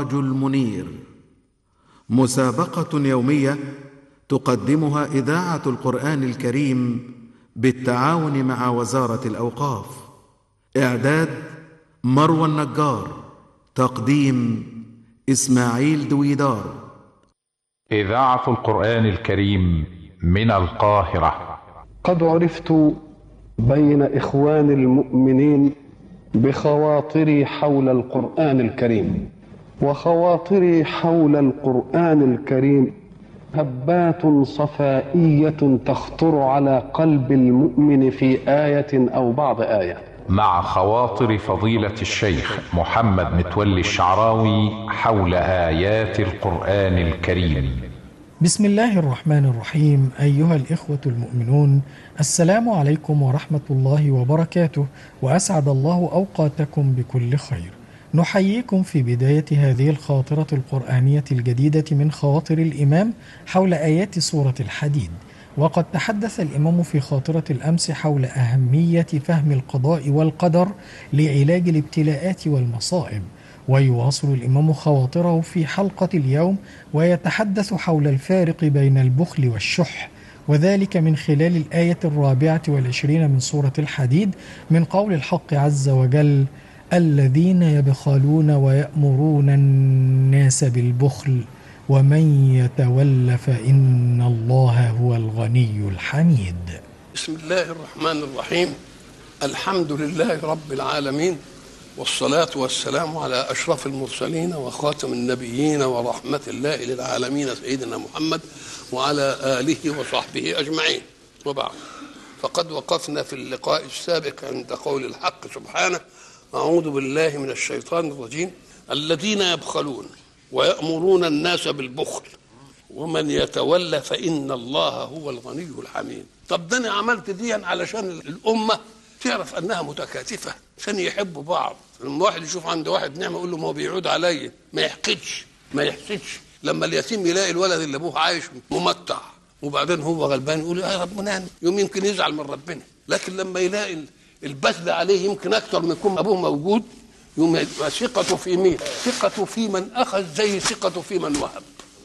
المنير مسابقة يومية تقدمها إذاعة القرآن الكريم بالتعاون مع وزارة الأوقاف إعداد مروى النجار تقديم إسماعيل دويدار إذاعة القرآن الكريم من القاهرة قد عرفت بين إخوان المؤمنين بخواطري حول القرآن الكريم وخواطري حول القرآن الكريم هبات صفائية تخطر على قلب المؤمن في آية أو بعض آية مع خواطر فضيلة الشيخ محمد متولي الشعراوي حول آيات القرآن الكريم بسم الله الرحمن الرحيم أيها الإخوة المؤمنون السلام عليكم ورحمة الله وبركاته وأسعد الله أوقاتكم بكل خير نحييكم في بداية هذه الخاطرة القرآنية الجديدة من خواطر الإمام حول آيات سورة الحديد وقد تحدث الإمام في خاطرة الأمس حول أهمية فهم القضاء والقدر لعلاج الابتلاءات والمصائب ويواصل الإمام خواطره في حلقة اليوم ويتحدث حول الفارق بين البخل والشح وذلك من خلال الآية الرابعة والعشرين من سورة الحديد من قول الحق عز وجل الذين يبخلون ويأمرون الناس بالبخل ومن يتول فإن الله هو الغني الحميد بسم الله الرحمن الرحيم الحمد لله رب العالمين والصلاة والسلام على أشرف المرسلين وخاتم النبيين ورحمة الله للعالمين سيدنا محمد وعلى آله وصحبه أجمعين وبعد فقد وقفنا في اللقاء السابق عند قول الحق سبحانه أعوذ بالله من الشيطان الرجيم الذين يبخلون ويأمرون الناس بالبخل ومن يتولى فإن الله هو الغني الحميد طب ده أنا عملت دي علشان الأمة تعرف أنها متكاتفة عشان يحبوا بعض لما واحد يشوف عند واحد نعمة يقول له ما هو بيعود عليا ما يحقدش ما يحسدش لما اليتيم يلاقي الولد اللي أبوه عايش ممتع وبعدين هو غلبان يقول يا ربنا يوم يمكن يزعل من ربنا لكن لما يلاقي البذل عليه يمكن اكثر من يكون ابوه موجود يوم يبقى ثقته في مين؟ ثقته في من اخذ زي ثقته في من وهب.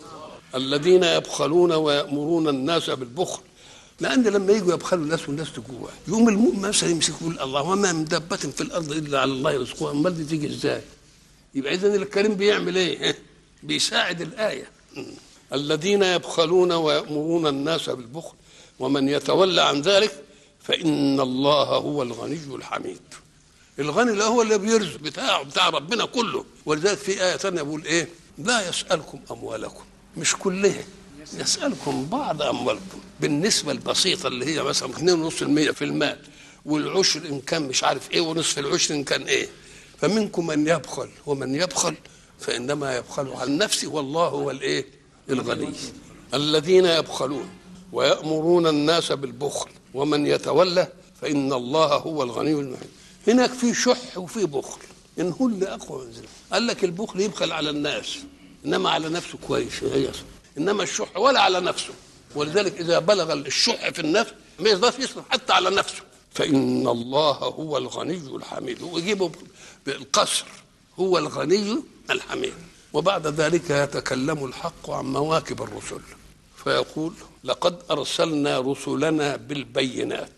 الذين يبخلون ويامرون الناس بالبخل لان لما يجوا يبخلوا الناس والناس تجوع يوم المؤمن مثلا يمسك يقول الله وما من دابة في الارض الا على الله رزقها امال دي تيجي ازاي؟ يبقى اذا الكريم بيعمل ايه؟ بيساعد الايه الذين يبخلون ويامرون الناس بالبخل ومن يتولى عن ذلك فإن الله هو الغني الحميد الغني اللي هو اللي بيرزق بتاعه بتاع ربنا كله ولذلك في آية ثانية بيقول إيه لا يسألكم أموالكم مش كلها يسألكم بعض أموالكم بالنسبة البسيطة اللي هي مثلا 2.5% في المال والعشر إن كان مش عارف إيه ونصف العشر إن كان إيه فمنكم من يبخل ومن يبخل فإنما يبخل عن نفسه والله هو الإيه الغني الذين يبخلون ويأمرون الناس بالبخل ومن يتولى فإن الله هو الغني المحيط هناك في شح وفي بخل إن هو اللي أقوى من ذلك قال لك البخل يبخل على الناس إنما على نفسه كويس هي إنما الشح ولا على نفسه ولذلك إذا بلغ الشح في النفس ما يقدرش يصرف حتى على نفسه فإن الله هو الغني الحميد ويجيبه بالقصر هو الغني الحميد وبعد ذلك يتكلم الحق عن مواكب الرسل فيقول لقد ارسلنا رسلنا بالبينات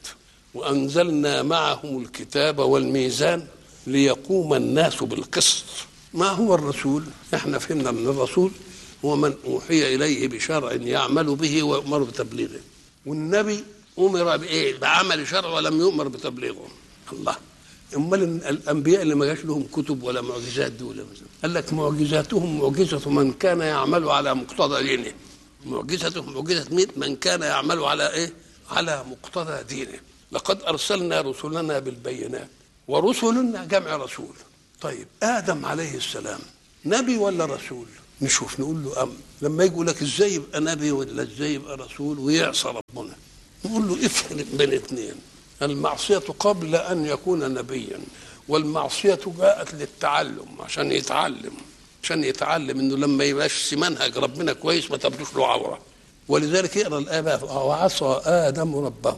وانزلنا معهم الكتاب والميزان ليقوم الناس بالقسط ما هو الرسول احنا فهمنا ان الرسول هو من اوحي اليه بشرع يعمل به ويؤمر بتبليغه والنبي امر بايه بعمل شرع ولم يؤمر بتبليغه الله امال الانبياء اللي ما جاش لهم كتب ولا معجزات دول قال لك معجزاتهم معجزه من كان يعمل على مقتضى دينه معجزته معجزة مين؟ من كان يعمل على إيه؟ على مقتضى دينه لقد أرسلنا رسلنا بالبينات ورسلنا جمع رسول طيب آدم عليه السلام نبي ولا رسول؟ نشوف نقول له أم لما يقول لك ازاي يبقى نبي ولا ازاي يبقى رسول ويعصى ربنا نقول له افرق بين اثنين المعصية قبل أن يكون نبيا والمعصية جاءت للتعلم عشان يتعلم عشان يتعلم انه لما يبقاش منهج ربنا كويس ما تبدوش له عوره ولذلك يقرا الايه بقى وعصى ادم ربه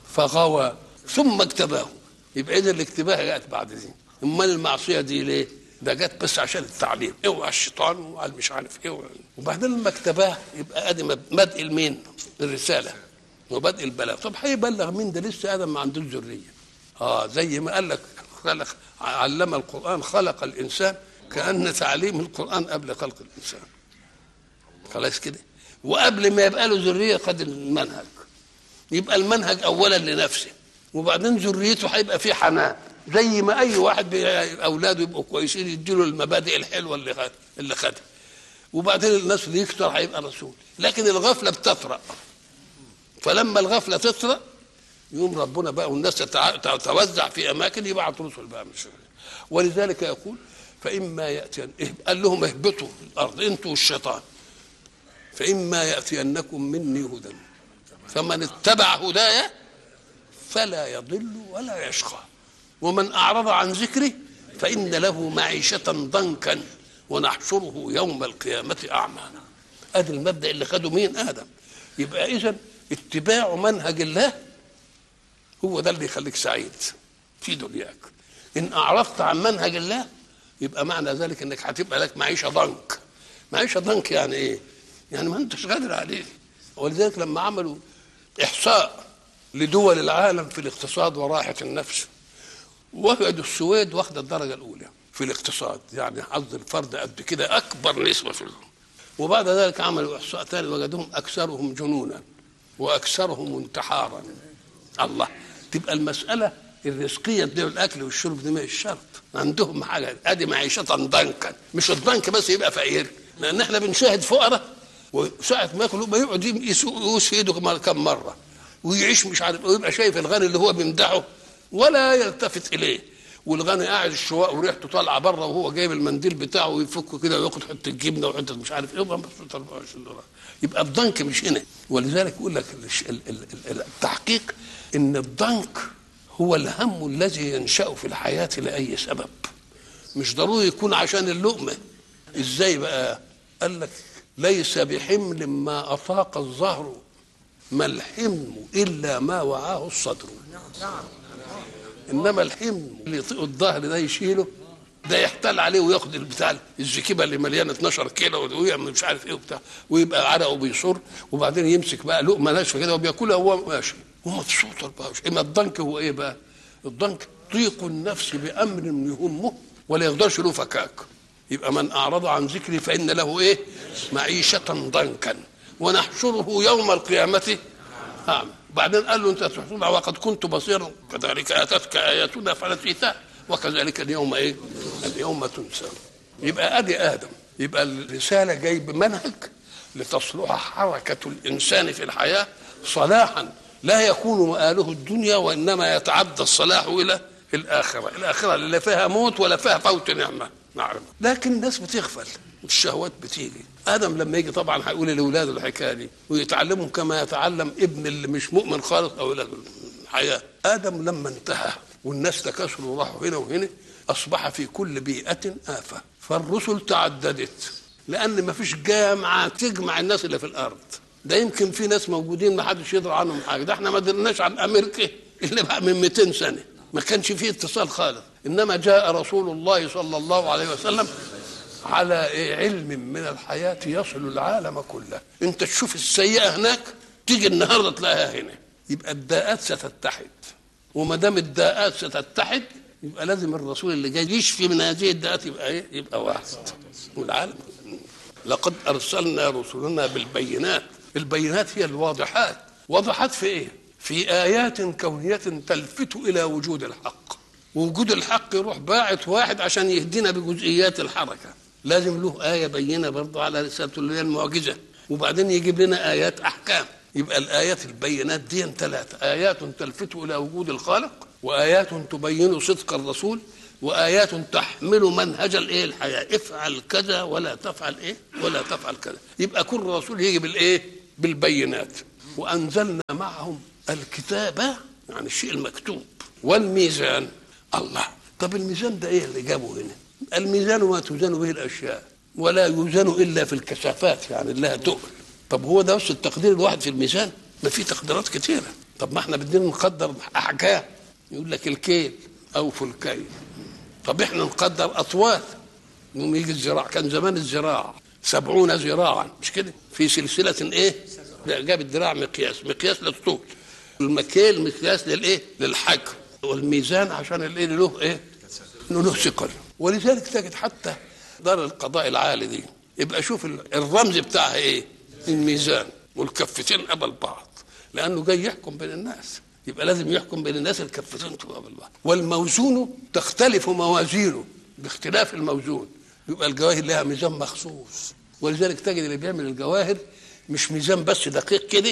فغوى ثم اجتباه يبقى اذا الاجتباه جاءت بعد دي امال المعصيه دي ليه؟ ده جت بس عشان التعليم اوعى الشيطان وعلى مش عارف ايه وبعدين لما اكتباه يبقى ادي بدء المين الرساله وبدء البلاغ طب هيبلغ مين ده لسه ادم ما عندوش ذريه اه زي ما قال لك خلق علم القران خلق الانسان كان تعليم القران قبل خلق الانسان خلاص كده وقبل ما يبقى له ذريه خد المنهج يبقى المنهج اولا لنفسه وبعدين ذريته هيبقى فيه حنان زي ما اي واحد اولاده يبقوا كويسين يديله المبادئ الحلوه اللي خد اللي خدها وبعدين الناس اللي يكتر هيبقى رسول لكن الغفله بتطرأ فلما الغفله تطرأ يوم ربنا بقى والناس تتوزع في اماكن يبعث رسل بقى مش ولذلك يقول فاما ياتين قال لهم اهبطوا الارض انتوا والشيطان فاما ياتينكم مني هدى فمن اتبع هدايا فلا يضل ولا يشقى ومن اعرض عن ذكري فان له معيشه ضنكا ونحشره يوم القيامه اعمى ادي المبدا اللي خده مين ادم يبقى اذا اتباع منهج الله هو ده اللي يخليك سعيد في دنياك ان اعرضت عن منهج الله يبقى معنى ذلك انك هتبقى لك معيشه ضنك معيشه ضنك يعني ايه يعني ما انتش قادر عليه ولذلك لما عملوا احصاء لدول العالم في الاقتصاد وراحه النفس وجدوا السويد واخده الدرجه الاولى في الاقتصاد يعني حظ الفرد قد كده اكبر نسبه في الهم. وبعد ذلك عملوا احصاء ثاني وجدوهم اكثرهم جنونا واكثرهم انتحارا الله تبقى المساله الرزقيه دي الاكل والشرب دي مش شرط عندهم حاجه ادي معيشه ضنكا مش الضنك بس يبقى فقير لان احنا بنشاهد فقراء وساعه ما ياكل ما يقعد يقوس ايده كم مره ويعيش مش عارف ويبقى شايف الغني اللي هو بيمدحه ولا يلتفت اليه والغني قاعد الشواء وريحته طالعه بره وهو جايب المنديل بتاعه ويفكه كده وياخد حته جبنه وحته مش عارف ايه يبقى 24 دولار يبقى الضنك مش هنا ولذلك يقول لك التحقيق ان الضنك هو الهم الذي ينشا في الحياه لاي سبب مش ضروري يكون عشان اللقمه ازاي بقى قال لك ليس بحمل ما اطاق الظهر ما الحمل الا ما وعاه الصدر انما الحمل اللي يطيق الظهر ده يشيله ده يحتال عليه وياخد البتاع الزكيبه اللي مليانه 12 كيلو ويعمل مش عارف ايه وبتاع ويبقى عرقه بيصر وبعدين يمسك بقى لقمه ناشفه كده وبياكلها وهو ماشي ومبسوط بقى اما الضنك هو ايه بقى؟ الضنك ضيق النفس بامر يهمه ولا يقدرش له فكاك يبقى من اعرض عن ذكري فان له ايه؟ معيشه ضنكا ونحشره يوم القيامه اعمى بعدين قال له انت تحصل وقد كنت بصيرا كذلك اتتك اياتنا فنسيتها وكذلك اليوم ايه؟ اليوم تنسى يبقى ادي ادم يبقى الرساله جاي بمنهج لتصلح حركه الانسان في الحياه صلاحا لا يكون مآله الدنيا وانما يتعدى الصلاح الى الاخره، الاخره اللي فيها موت ولا فيها فوت نعمه، نعم. لكن الناس بتغفل والشهوات بتيجي، ادم لما يجي طبعا هيقول لاولاده الحكايه دي ويتعلمهم كما يتعلم ابن اللي مش مؤمن خالص اولاد الحياه، ادم لما انتهى والناس تكاثروا وراحوا هنا وهنا اصبح في كل بيئه افه، فالرسل تعددت لان ما فيش جامعه تجمع الناس اللي في الارض. ده يمكن في ناس موجودين ما حدش يدري عنهم حاجه ده احنا ما درناش عن امريكا اللي بقى من 200 سنه ما كانش فيه اتصال خالص انما جاء رسول الله صلى الله عليه وسلم على علم من الحياه يصل العالم كله انت تشوف السيئه هناك تيجي النهارده تلاقيها هنا يبقى الداءات ستتحد وما دام الداءات ستتحد يبقى لازم الرسول اللي جاي يشفي من هذه الداءات يبقى ايه؟ يبقى واحد والعالم لقد ارسلنا رسلنا بالبينات البينات هي الواضحات واضحات في ايه في ايات كونيه تلفت الى وجود الحق ووجود الحق يروح باعت واحد عشان يهدينا بجزئيات الحركه لازم له ايه بينه برضه على رسالته اللي هي المعجزه وبعدين يجيب لنا ايات احكام يبقى الايات البينات دي ثلاثه ايات تلفت الى وجود الخالق وايات تبين صدق الرسول وايات تحمل منهج الايه الحياه افعل كذا ولا تفعل ايه ولا تفعل كذا يبقى كل رسول يجي بالايه بالبينات وانزلنا معهم الكتاب يعني الشيء المكتوب والميزان الله طب الميزان ده ايه اللي جابه هنا الميزان ما توزن به الاشياء ولا يوزن الا في الكثافات يعني لها تقل طب هو ده بس التقدير الواحد في الميزان ما في تقديرات كثيره طب ما احنا بدنا نقدر احكام يقول لك الكيل او في الكيل طب احنا نقدر اطوال يوم يجي الزراع كان زمان الزراع سبعون ذراعا مش كده في سلسلة ايه جاب الذراع مقياس مقياس للطول المكيل مقياس للايه للحجم والميزان عشان الايه له ايه انه له ثقل ولذلك تجد حتى دار القضاء العالي دي يبقى شوف الرمز بتاعها ايه الميزان والكفتين قبل بعض لانه جاي يحكم بين الناس يبقى لازم يحكم بين الناس الكفتين تبقى قبل بعض والموزون تختلف موازينه باختلاف الموزون يبقى الجواهر لها ميزان مخصوص ولذلك تجد اللي بيعمل الجواهر مش ميزان بس دقيق كده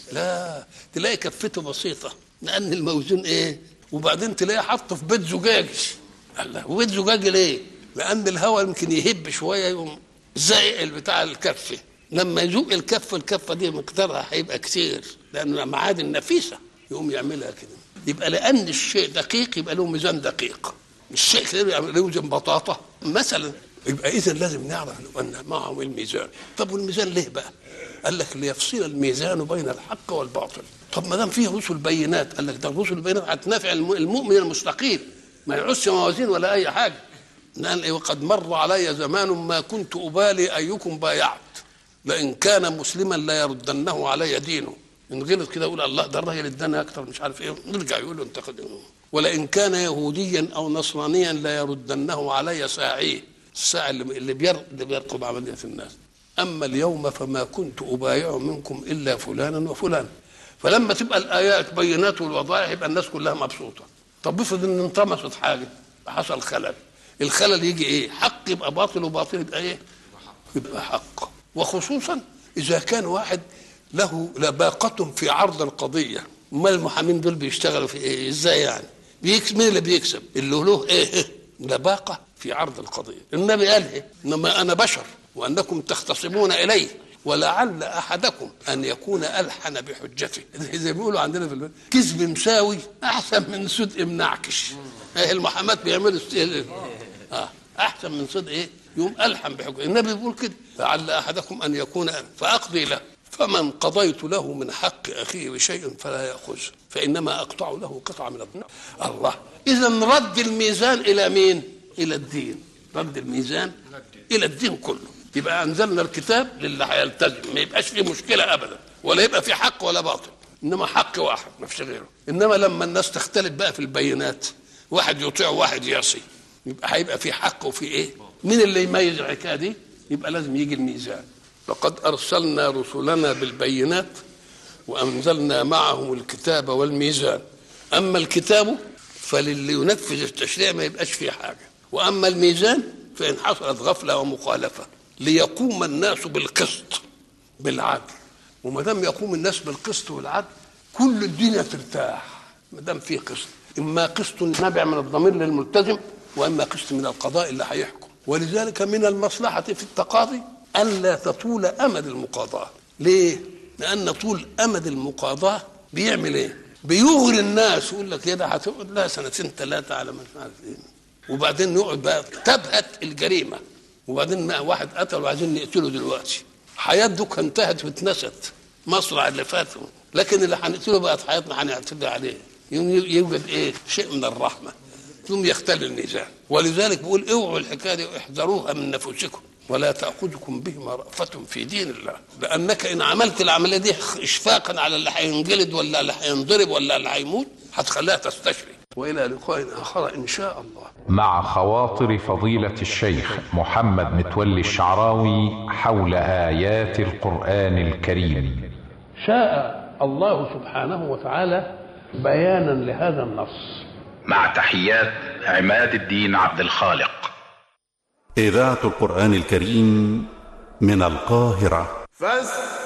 لا تلاقي كفته بسيطه لان الموزون ايه وبعدين تلاقيه حاطه في بيت زجاجي الله وبيت زجاجي ليه لان الهواء يمكن يهب شويه يقوم زائق بتاع الكفه لما يزوق الكفه الكفه دي مقدارها هيبقى كتير لانه معادن نفيسه يقوم يعملها كده يبقى لان الشيء دقيق يبقى له ميزان دقيق مش شيء كده يعمل له ميزان بطاطا مثلا يبقى اذا لازم نعرف ان معهم الميزان طب والميزان ليه بقى قال لك ليفصل الميزان بين الحق والباطل طب ما دام فيه رسل بينات قال لك ده الرسل البينات هتنافع المؤمن المستقيم ما يعوزش موازين ولا اي حاجه قال وقد مر علي زمان ما كنت ابالي ايكم بايعت لان كان مسلما لا يردنه علي دينه ان غلط كده يقول الله ده الراجل ادانا اكتر مش عارف ايه نرجع يقول له انت خد ولئن كان يهوديا او نصرانيا لا يردنه علي ساعيه الساعه اللي اللي اللي بيرقب عمليه الناس اما اليوم فما كنت ابايع منكم الا فلانا وفلانا فلما تبقى الايات بينات والوضائح يبقى الناس كلها مبسوطه طب افرض ان انطمست حاجه حصل خلل الخلل يجي ايه حق يبقى باطل وباطل يبقى ايه يبقى حق وخصوصا اذا كان واحد له لباقة في عرض القضية امال المحامين دول بيشتغلوا في ايه ازاي يعني بيكسب مين اللي بيكسب اللي له ايه لباقة في عرض القضية النبي قال ايه انما انا بشر وانكم تختصمون الي ولعل احدكم ان يكون الحن بحجته زي ما بيقولوا عندنا في البلد كذب مساوي احسن من صدق منعكش ايه المحاماه بيعملوا اه احسن من صدق ايه يوم الحن بحجته النبي بيقول كده لعل احدكم ان يكون فاقضي له فمن قضيت له من حق اخيه بشيء فلا ياخذه فانما اقطع له قطعه من النار الله اذا رد الميزان الى مين الى الدين رد الميزان الى الدين كله يبقى انزلنا الكتاب للي هيلتزم ما يبقاش فيه مشكله ابدا ولا يبقى في حق ولا باطل انما حق واحد ما فيش غيره انما لما الناس تختلف بقى في البينات واحد يطيع وواحد يعصي يبقى هيبقى في حق وفي ايه مين اللي يميز الحكايه دي يبقى لازم يجي الميزان لقد ارسلنا رسلنا بالبينات وانزلنا معهم الكتاب والميزان اما الكتاب فللي ينفذ التشريع ما يبقاش فيه حاجه واما الميزان فان حصلت غفله ومخالفه ليقوم الناس بالقسط بالعدل وما دام يقوم الناس بالقسط والعدل كل الدنيا ترتاح ما دام في قسط اما قسط نابع من الضمير للملتزم واما قسط من القضاء اللي هيحكم ولذلك من المصلحه في التقاضي الا تطول امد المقاضاه ليه لان طول امد المقاضاه بيعمل ايه بيغري الناس يقول لك يا ده هتقعد لها سنتين ثلاثه على مش عارف ايه وبعدين يقعد بقى تبهت الجريمه وبعدين ما واحد قتل وعايزين نقتله دلوقتي حياة دوك انتهت واتنست مصرع اللي فات لكن اللي هنقتله بقت حياتنا هنعتدي عليه يوم يوجد ايه شيء من الرحمه ثم يختل الميزان ولذلك بيقول اوعوا الحكايه دي احذروها من نفوسكم ولا تاخذكم بهما رأفة في دين الله لانك ان عملت العمليه دي اشفاقا على اللي هينجلد ولا اللي هينضرب ولا اللي هيموت هتخليها تستشري والى لقاء اخر ان شاء الله مع خواطر فضيلة الشيخ محمد متولي الشعراوي حول آيات القرآن الكريم شاء الله سبحانه وتعالى بيانا لهذا النص مع تحيات عماد الدين عبد الخالق إذاعة القرآن الكريم من القاهرة فاستمعوا